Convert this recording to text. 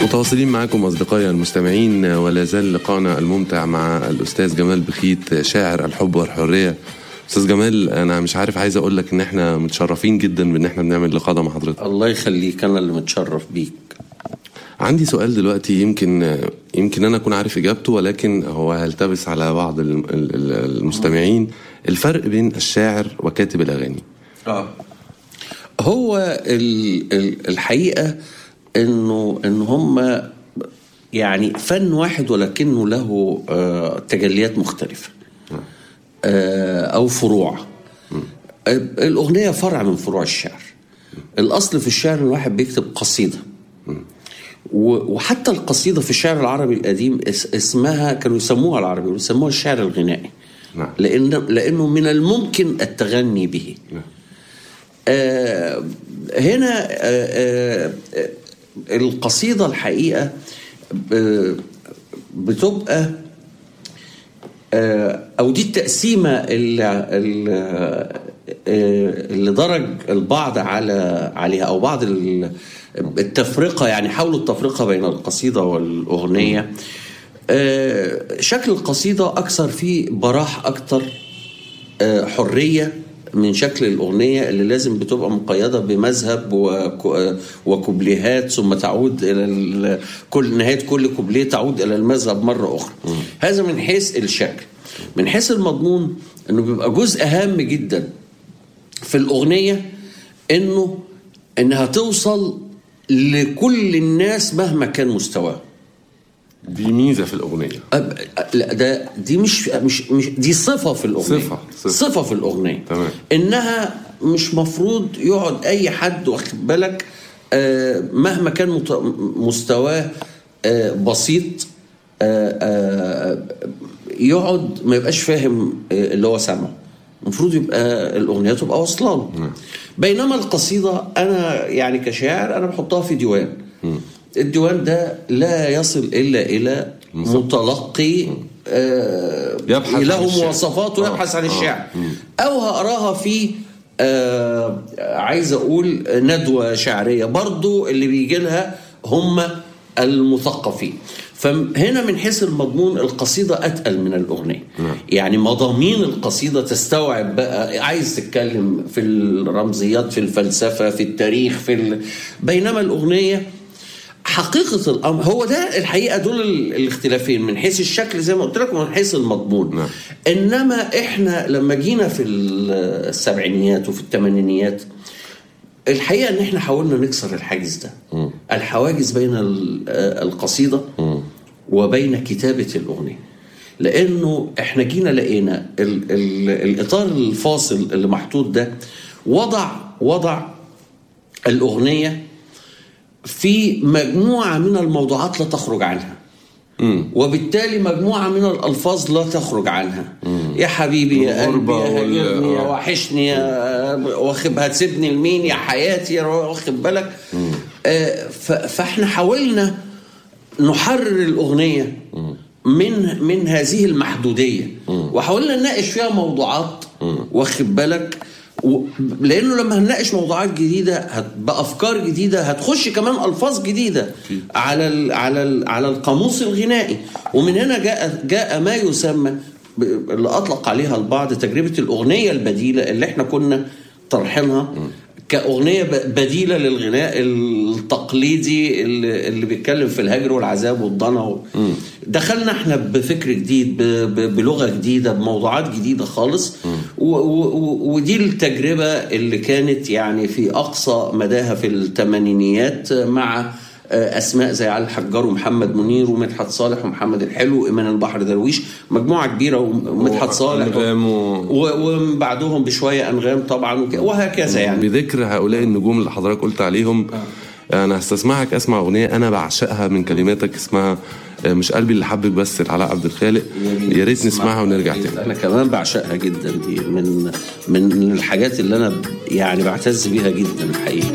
متواصلين معكم أصدقائي المستمعين ولا زال لقاءنا الممتع مع الأستاذ جمال بخيت شاعر الحب والحرية أستاذ جمال أنا مش عارف عايز أقول لك إن إحنا متشرفين جدا بإن إحنا بنعمل لقاء ده مع حضرتك الله يخليك انا اللي متشرف بيك عندي سؤال دلوقتي يمكن يمكن أنا أكون عارف إجابته ولكن هو هيلتبس على بعض الم- ال- ال- المستمعين الفرق بين الشاعر وكاتب الأغاني اه هو ال ال الحقيقه انه ان هم يعني فن واحد ولكنه له آه تجليات مختلفه آه او فروع آه الاغنيه فرع من فروع الشعر الاصل في الشعر إن الواحد بيكتب قصيده و- وحتى القصيده في الشعر العربي القديم اس- اسمها كانوا يسموها العربي يسموها الشعر الغنائي نعم. لان لانه من الممكن التغني به آه هنا آه آه القصيدة الحقيقة ب- بتبقى آه أو دي التقسيمة اللي, اللي, آه، اللي درج البعض على عليها أو بعض ال- التفرقة يعني حاولوا التفرقة بين القصيدة والأغنية آه، شكل القصيدة أكثر فيه براح أكتر آه، حرية من شكل الأغنية اللي لازم بتبقى مقيدة بمذهب وك- آه، وكوبليهات ثم تعود إلى ال- كل نهاية كل كوبليه تعود إلى المذهب مرة أخرى هذا من حيث الشكل من حيث المضمون أنه بيبقى جزء هام جدا في الأغنية أنه أنها توصل لكل الناس مهما كان مستواهم دي ميزة في الأغنية أب... لا ده دي مش مش مش دي صفه في الاغنيه صفة، صفة. صفه في الاغنيه تمام. انها مش مفروض يقعد اي حد واخد بالك آه مهما كان مت... مستواه آه بسيط آه آه يقعد ما يبقاش فاهم آه اللي هو سامعه المفروض يبقى الاغنيه تبقى واصله له بينما القصيده انا يعني كشاعر انا بحطها في ديوان الديوان ده لا يصل الا الى متلقي آه يبحث عن له الشعر. مواصفات آه، ويبحث عن آه، الشعر او هقراها في آه عايز اقول ندوه شعريه برضو اللي بيجي لها هم المثقفين فهنا من حيث المضمون القصيدة أتقل من الأغنية يعني مضامين القصيدة تستوعب بقى عايز تتكلم في الرمزيات في الفلسفة في التاريخ في ال... بينما الأغنية حقيقة الأمر هو ده الحقيقة دول ال- الاختلافين من حيث الشكل زي ما قلت لك ومن حيث المضمون نعم. إنما إحنا لما جينا في السبعينيات وفي الثمانينيات الحقيقة إن إحنا حاولنا نكسر الحاجز ده الحواجز بين ال- آه، القصيدة وبين كتابة الأغنية لأنه إحنا جينا لقينا ال ال الإطار الفاصل اللي محطوط ده وضع وضع الأغنية في مجموعة من الموضوعات لا تخرج عنها وبالتالي مجموعة من الألفاظ لا تخرج عنها يا حبيبي يا قلبي الغربة يا وال- هاجرني يا آه. وحشني يا واخد هتسيبني لمين يا حياتي يا واخد بالك آه، ف- فاحنا حاولنا نحرر الأغنية من من هذه المحدودية وحاولنا نناقش فيها موضوعات واخد بالك و- لانه لما هنناقش موضوعات جديده هت- بافكار جديده هتخش كمان الفاظ جديده على ال على ال على القاموس الغنائي ومن هنا جاء جاء ما يسمى ب- اللي اطلق عليها البعض تجربه الاغنيه البديله اللي احنا كنا طرحينها كأغنية ب- بديلة للغناء التقليدي اللي, اللي بيتكلم في الهجر والعذاب والضنا و... دخلنا احنا بفكر جديد ب... ب... بلغة جديدة بموضوعات جديدة خالص و... و... و... ودي التجربة اللي كانت يعني في أقصى مداها في الثمانينيات مع آه، اسماء زي علي الحجار ومحمد منير ومدحت صالح ومحمد الحلو وايمان البحر درويش مجموعه كبيره ومدحت صالح وأنغام و- و- ومن بعدهم بشويه انغام طبعا وك- وهكذا يعني بذكر هؤلاء النجوم اللي حضرتك قلت عليهم انا هستسمعك اسمع اغنيه انا بعشقها من كلماتك اسمها آه، مش قلبي اللي حبك بس لعلاء عبد الخالق يا ريت نسمعها ونرجع تاني انا كمان بعشقها جدا دي من من الحاجات اللي انا يعني بعتز بيها جدا الحقيقه